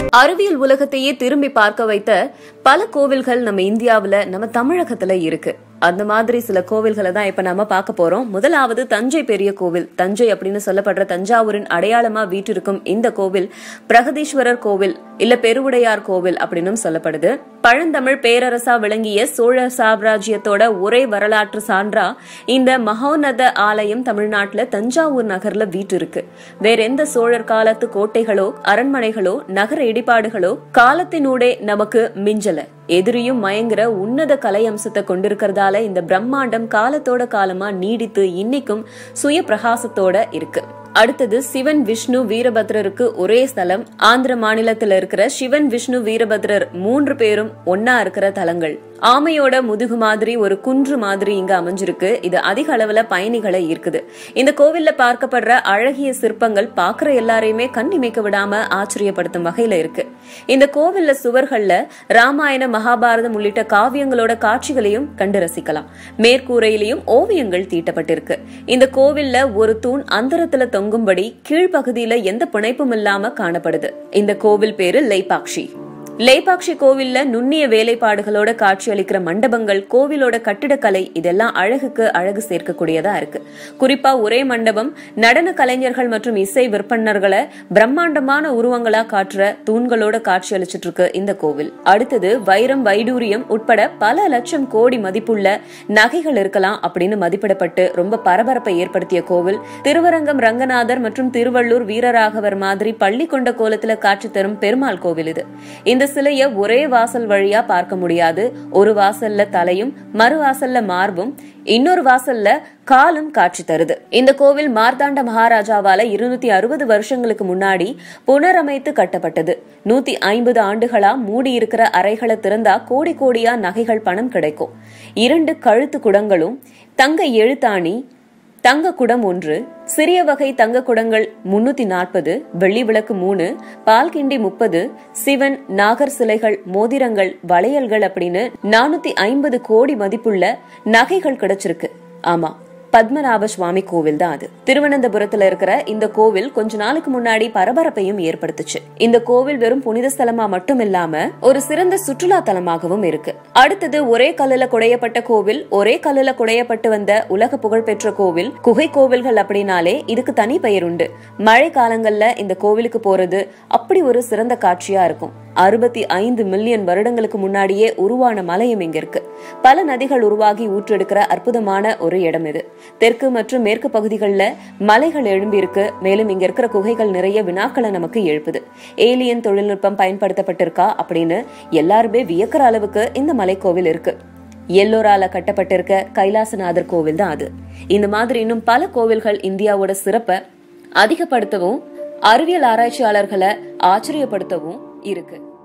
அறிவியல் உலகத்தையே திரும்பி பார்க்க வைத்த பல கோவில்கள் நம்ம இந்தியாவுல நம்ம தமிழகத்துல இருக்கு அந்த மாதிரி சில கோவில்களை தான் இப்ப நாம பார்க்க போறோம் முதலாவது தஞ்சை பெரிய கோவில் தஞ்சை அப்படின்னு சொல்லப்படுற தஞ்சாவூரின் அடையாளமா வீற்றிருக்கும் இந்த கோவில் பிரகதீஸ்வரர் கோவில் இல்ல பெருவுடையார் கோவில் அப்படின்னும் சொல்லப்படுது பழந்தமிழ் பேரரசா விளங்கிய சோழ சாம்ராஜ்யத்தோட ஒரே வரலாற்று சான்றா இந்த மகோன்னத ஆலயம் தமிழ்நாட்டுல தஞ்சாவூர் நகர்ல வீற்றிருக்கு வேற எந்த சோழர் காலத்து கோட்டைகளோ அரண்மனைகளோ நகர இடிபாடுகளோ காலத்தினூடே நமக்கு மிஞ்சல எதிரியும் மயங்குற உன்னத கலை அம்சத்தை கொண்டிருக்கிறதால இந்த பிரம்மாண்டம் காலத்தோட காலமா நீடித்து இன்னைக்கும் சுய பிரகாசத்தோட இருக்கு அடுத்தது சிவன் விஷ்ணு வீரபத்ரருக்கு ஒரே ஸ்தலம் ஆந்திர மாநிலத்துல இருக்கிற சிவன் விஷ்ணு வீரபத்ரர் மூன்று பேரும் ஒன்னா இருக்கிற தலங்கள் ஆமையோட முதுகு மாதிரி ஒரு குன்று மாதிரி இங்க அமைஞ்சிருக்கு இது அதிக அளவுல பயணிகளை ஈர்க்குது இந்த கோவில்ல பார்க்கப்படுற அழகிய சிற்பங்கள் பாக்குற எல்லாரையுமே கண் இமைக்க விடாம ஆச்சரியப்படுத்தும் வகையில இருக்கு இந்த கோவில்ல சுவர்கள்ல ராமாயண மகாபாரதம் உள்ளிட்ட காவியங்களோட காட்சிகளையும் கண்டு ரசிக்கலாம் மேற்கூரையிலையும் ஓவியங்கள் தீட்டப்பட்டிருக்கு இந்த கோவில்ல ஒரு தூண் அந்தரத்துல தொங்கும்படி கீழ்ப்பகுதியில எந்த பிணைப்பும் இல்லாம காணப்படுது இந்த கோவில் பேரு லைபாக்ஷி லேபாக்ஷி கோவில்ல நுண்ணிய வேலைப்பாடுகளோட காட்சியளிக்கிற மண்டபங்கள் கோவிலோட கட்டிடக்கலை இதெல்லாம் அழகுக்கு அழகு சேர்க்கக்கூடியதா இருக்கு குறிப்பா ஒரே மண்டபம் நடன கலைஞர்கள் மற்றும் இசை விற்பனர்களை பிரம்மாண்டமான உருவங்களா காட்டுற தூண்களோட காட்சியளிச்சிட்டு இருக்கு இந்த கோவில் அடுத்தது வைரம் வைடூரியம் உட்பட பல லட்சம் கோடி மதிப்புள்ள நகைகள் இருக்கலாம் அப்படின்னு மதிப்பிடப்பட்டு ரொம்ப பரபரப்பை ஏற்படுத்திய கோவில் திருவரங்கம் ரங்கநாதர் மற்றும் திருவள்ளூர் வீரராகவர் மாதிரி பள்ளி கொண்ட கோலத்துல காட்சி தரும் பெருமாள் கோவில் இது இந்த சிலைய ஒரே வாசல் வழியா பார்க்க முடியாது ஒரு வாசல்ல தலையும் மறு வாசல்ல மார்பும் இன்னொரு வாசல்ல காலும் காட்சி தருது இந்த கோவில் மார்த்தாண்ட மகாராஜாவால இருநூத்தி அறுபது வருஷங்களுக்கு முன்னாடி புனரமைத்து கட்டப்பட்டது நூத்தி ஐம்பது ஆண்டுகளா மூடி இருக்கிற அறைகளை திறந்தா கோடி கோடியா நகைகள் பணம் கிடைக்கும் இரண்டு கழுத்து குடங்களும் தங்க எழுத்தாணி தங்க குடம் ஒன்று சிறிய வகை தங்க குடங்கள் முன்னூத்தி நாற்பது வெள்ளி விளக்கு மூணு பால் கிண்டி முப்பது சிவன் நாகர் சிலைகள் மோதிரங்கள் வளையல்கள் அப்படின்னு நானூத்தி ஐம்பது கோடி மதிப்புள்ள நகைகள் கிடைச்சிருக்கு ஆமா பத்மநாப சுவாமி கோவில் தான் அது திருவனந்தபுரத்துல இருக்கிற இந்த கோவில் கொஞ்ச நாளுக்கு முன்னாடி பரபரப்பையும் ஏற்படுத்துச்சு இந்த கோவில் வெறும் புனித ஸ்தலமா மட்டும் இல்லாம ஒரு சிறந்த சுற்றுலா தலமாகவும் இருக்கு அடுத்தது ஒரே கல்லுல குடையப்பட்ட கோவில் ஒரே கல்லுல குடையப்பட்டு வந்த உலக புகழ்பெற்ற கோவில் குகை கோவில்கள் அப்படின்னாலே இதுக்கு தனி பெயர் உண்டு மழை காலங்கள்ல இந்த கோவிலுக்கு போறது அப்படி ஒரு சிறந்த காட்சியா இருக்கும் அறுபத்தி ஐந்து மில்லியன் வருடங்களுக்கு முன்னாடியே உருவான மலையும் இங்க இருக்கு பல நதிகள் உருவாகி ஊற்றெடுக்கிற அற்புதமான ஒரு இடம் இது தெற்கு மற்றும் மேற்கு பகுதிகளில் மலைகள் எழும்பி இருக்கு மேலும் இங்க இருக்கிற குகைகள் நிறைய வினாக்களை நமக்கு எழுப்புது ஏலியன் தொழில்நுட்பம் பயன்படுத்தப்பட்டிருக்கா அப்படின்னு எல்லாருமே வியக்கிற அளவுக்கு இந்த மலைக்கோவில் இருக்கு எல்லோரால கட்டப்பட்டிருக்க கைலாசநாதர் கோவில் தான் அது இந்த மாதிரி இன்னும் பல கோவில்கள் இந்தியாவோட சிறப்பை அதிகப்படுத்தவும் அறிவியல் ஆராய்ச்சியாளர்களை ஆச்சரியப்படுத்தவும் இருக்கு